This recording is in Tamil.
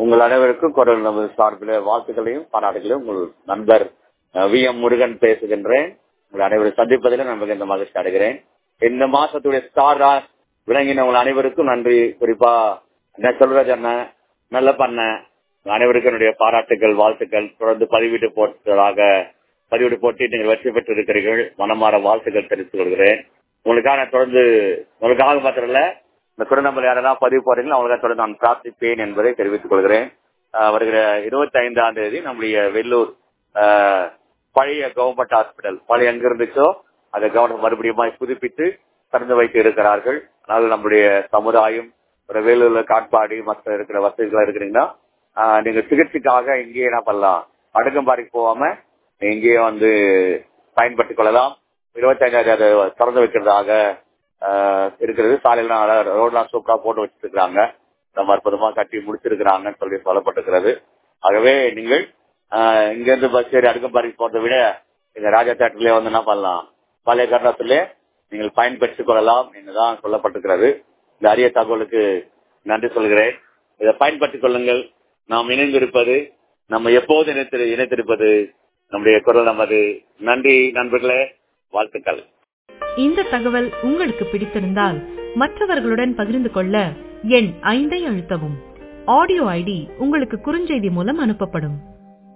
உங்கள் அனைவருக்கும் குரல் நமது சார்பில் வாழ்த்துக்களையும் பாராட்டுகளையும் உங்கள் நண்பர் வி எம் முருகன் பேசுகின்றேன் உங்கள் அனைவரும் சந்திப்பதில் நான் மிகுந்த மகிழ்ச்சி அடைகிறேன் இந்த மாசத்துடைய ஸ்டார் விளங்கின உங்கள் அனைவருக்கும் நன்றி குறிப்பா என்ன சொல்றது என்ன நல்ல பண்ண அனைவருக்கும் என்னுடைய பாராட்டுகள் வாழ்த்துக்கள் தொடர்ந்து பதிவீடு போட்டதாக பதிவீடு போட்டு நீங்கள் வெற்றி பெற்று இருக்கிறீர்கள் மனமாற வாழ்த்துக்கள் தெரிவித்துக் கொள்கிறேன் உங்களுக்காக தொடர்ந்து உங்களுக்காக மாத்திரம் இல்ல இந்த குறை நம்பர் யாரெல்லாம் பதிவு போறீங்களோ அவங்களுக்காக தொடர்ந்து நான் பிரார்த்திப்பேன் என்பதை தெரிவித்துக் கொள்கிறேன் வருகிற இருபத்தி ஐந்தாம் தேதி நம்முடைய வெள்ளூர் பழைய கவர்மெண்ட் ஹாஸ்பிட்டல் பழைய எங்க இருந்துச்சோ அதை கவர்மெண்ட் மறுபடியும் புதுப்பித்து திறந்து வைத்து இருக்கிறார்கள் அதனால நம்முடைய சமுதாயம் ஒரு வேலூர்ல காட்பாடி மற்ற இருக்கிற வசதிகள் இருக்கிறீங்கன்னா நீங்க சிகிச்சைக்காக இங்கேயே என்ன பண்ணலாம் அடுக்கம்பாடிக்கு போகாம இங்கேயே வந்து பயன்படுத்திக் கொள்ளலாம் இருபத்தி ஐந்தாயிரம் அதை திறந்து வைக்கிறதாக இருக்கிறது சாலையெல்லாம் ரோட்லாம் சூப்பரா போட்டு வச்சிருக்கிறாங்க நம்ம அற்புதமா கட்டி முடிச்சிருக்கிறாங்கன்னு சொல்லி சொல்லப்பட்டிருக்கிறது ஆகவே நீங்கள் இங்க இருந்து பஸ் ஏறி அடுக்கம்பாடிக்கு போறதை விட இந்த ராஜா தேட்டர்லயே வந்து என்ன பண்ணலாம் பழைய கட்டணத்திலே நீங்கள் பயன்பெற்றுக் கொள்ளலாம் என்றுதான் சொல்லப்பட்டிருக்கிறது இந்த அரிய தகவலுக்கு நன்றி சொல்கிறேன் இதை பயன்படுத்திக் கொள்ளுங்கள் நாம் இணைந்திருப்பது நம்ம எப்போது இணைத்து இணைத்திருப்பது நம்முடைய குரல் நமது நன்றி நண்பர்களே வாழ்த்துக்கள் இந்த தகவல் உங்களுக்கு பிடித்திருந்தால் மற்றவர்களுடன் பகிர்ந்து கொள்ள எண் ஐந்தை அழுத்தவும் ஆடியோ ஐடி உங்களுக்கு குறுஞ்செய்தி மூலம் அனுப்பப்படும்